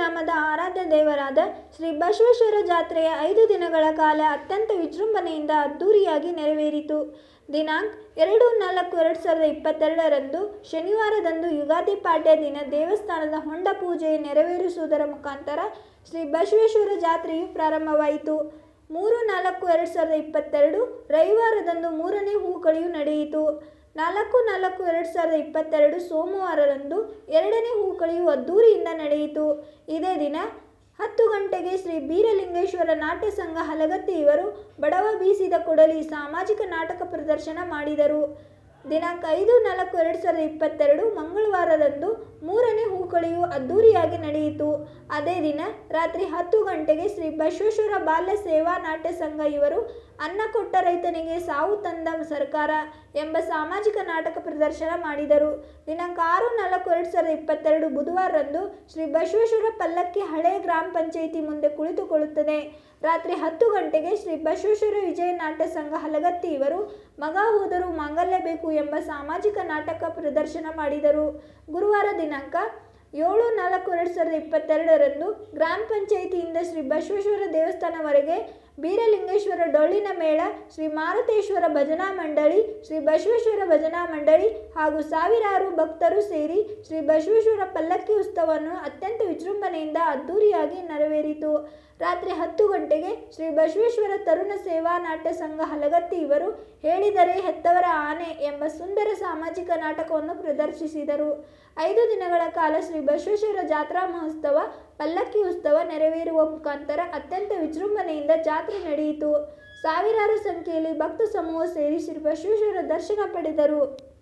ಗ್ರಾಮದ ಆರಾಧ್ಯ ದೇವರಾದ ಶ್ರೀ ಬಸವೇಶ್ವರ ಜಾತ್ರೆಯ ಐದು ದಿನಗಳ ಕಾಲ ಅತ್ಯಂತ ವಿಜೃಂಭಣೆಯಿಂದ ಅದ್ದೂರಿಯಾಗಿ ನೆರವೇರಿತು ದಿನಾಂಕ ಎರಡು ನಾಲ್ಕು ಎರಡು ಸಾವಿರದ ಇಪ್ಪತ್ತೆರಡರಂದು ಶನಿವಾರದಂದು ಯುಗಾದಿ ಪಾಡ್ಯ ದಿನ ದೇವಸ್ಥಾನದ ಹೊಂಡ ಪೂಜೆ ನೆರವೇರಿಸುವುದರ ಮುಖಾಂತರ ಶ್ರೀ ಬಸವೇಶ್ವರ ಜಾತ್ರೆಯು ಪ್ರಾರಂಭವಾಯಿತು ಮೂರು ನಾಲ್ಕು ಎರಡು ಸಾವಿರದ ಇಪ್ಪತ್ತೆರಡು ರವಿವಾರದಂದು ಮೂರನೇ ಹೂಕಳಿಯು ನಡೆಯಿತು ನಾಲ್ಕು ನಾಲ್ಕು ಎರಡು ಸಾವಿರದ ಇಪ್ಪತ್ತೆರಡು ಸೋಮವಾರರಂದು ಎರಡನೇ ಹೂಕಳಿಯು ಅದ್ದೂರಿಯಿಂದ ನಡೆಯಿತು ಇದೇ ದಿನ ಹತ್ತು ಗಂಟೆಗೆ ಶ್ರೀ ಬೀರಲಿಂಗೇಶ್ವರ ನಾಟ್ಯ ಸಂಘ ಹಲಗತ್ತಿ ಇವರು ಬಡವ ಬೀಸಿದ ಕೊಡಲಿ ಸಾಮಾಜಿಕ ನಾಟಕ ಪ್ರದರ್ಶನ ಮಾಡಿದರು ದಿನಾಂಕ ಐದು ನಾಲ್ಕು ಎರಡು ಸಾವಿರದ ಇಪ್ಪತ್ತೆರಡು ಮಂಗಳವಾರದಂದು ಮೂರನೇ ಹೂಕಳಿಯು ಅದ್ದೂರಿಯಾಗಿ ನಡೆಯಿತು ಅದೇ ದಿನ ರಾತ್ರಿ ಹತ್ತು ಗಂಟೆಗೆ ಶ್ರೀ ಬಸವೇಶ್ವರ ಬಾಲ್ಯ ಸೇವಾ ನಾಟ್ಯ ಸಂಘ ಇವರು ಅನ್ನ ಕೊಟ್ಟ ರೈತನಿಗೆ ಸಾವು ತಂದ ಸರ್ಕಾರ ಎಂಬ ಸಾಮಾಜಿಕ ನಾಟಕ ಪ್ರದರ್ಶನ ಮಾಡಿದರು ದಿನಾಂಕ ಆರು ನಾಲ್ಕು ಎರಡು ಸಾವಿರದ ಇಪ್ಪತ್ತೆರಡು ಬುಧವಾರರಂದು ಶ್ರೀ ಬಸವೇಶ್ವರ ಪಲ್ಲಕ್ಕಿ ಹಳೆ ಗ್ರಾಮ ಪಂಚಾಯಿತಿ ಮುಂದೆ ಕುಳಿತುಕೊಳ್ಳುತ್ತದೆ ರಾತ್ರಿ ಹತ್ತು ಗಂಟೆಗೆ ಶ್ರೀ ಬಸವೇಶ್ವರ ವಿಜಯ ನಾಟ್ಯ ಸಂಘ ಹಲಗತ್ತಿ ಇವರು ಮಗ ಹೋದರೂ ಮಾಂಗಲ್ಯ ಬೇಕು ಎಂಬ ಸಾಮಾಜಿಕ ನಾಟಕ ಪ್ರದರ್ಶನ ಮಾಡಿದರು ಗುರುವಾರ ದಿನಾಂಕ ಏಳು ನಾಲ್ಕು ಎರಡು ಸಾವಿರದ ಇಪ್ಪತ್ತೆರಡರಂದು ಗ್ರಾಮ ಪಂಚಾಯಿತಿಯಿಂದ ಶ್ರೀ ಬಸವೇಶ್ವರ ದೇವಸ್ಥಾನವರೆಗೆ ಬೀರಲಿಂಗೇಶ್ವರ ಡೊಳ್ಳಿನ ಮೇಳ ಶ್ರೀ ಮಾರುತೇಶ್ವರ ಭಜನಾ ಮಂಡಳಿ ಶ್ರೀ ಬಸವೇಶ್ವರ ಭಜನಾ ಮಂಡಳಿ ಹಾಗೂ ಸಾವಿರಾರು ಭಕ್ತರು ಸೇರಿ ಶ್ರೀ ಬಸವೇಶ್ವರ ಪಲ್ಲಕ್ಕಿ ಉತ್ಸವವನ್ನು ಅತ್ಯಂತ ವಿಜೃಂಭಣೆಯಿಂದ ಅದ್ದೂರಿಯಾಗಿ ನೆರವೇರಿತು ರಾತ್ರಿ ಹತ್ತು ಗಂಟೆಗೆ ಶ್ರೀ ಬಸವೇಶ್ವರ ತರುಣ ಸೇವಾ ನಾಟ್ಯ ಸಂಘ ಹಲಗತ್ತಿ ಇವರು ಹೇಳಿದರೆ ಹೆತ್ತವರ ಆನೆ ಎಂಬ ಸುಂದರ ಸಾಮಾಜಿಕ ನಾಟಕವನ್ನು ಪ್ರದರ್ಶಿಸಿದರು ಐದು ದಿನಗಳ ಕಾಲ ಶ್ರೀ ಬಸವೇಶ್ವರ ಜಾತ್ರಾ ಮಹೋತ್ಸವ ಪಲ್ಲಕ್ಕಿ ಉತ್ಸವ ನೆರವೇರುವ ಮುಖಾಂತರ ಅತ್ಯಂತ ವಿಜೃಂಭಣೆಯಿಂದ ಜಾತ್ರೆ ನಡೆಯಿತು ಸಾವಿರಾರು ಸಂಖ್ಯೆಯಲ್ಲಿ ಭಕ್ತ ಸಮೂಹ ಸೇರಿ ಶ್ರೀ ಬಸವೇಶ್ವರ ದರ್ಶನ ಪಡೆದರು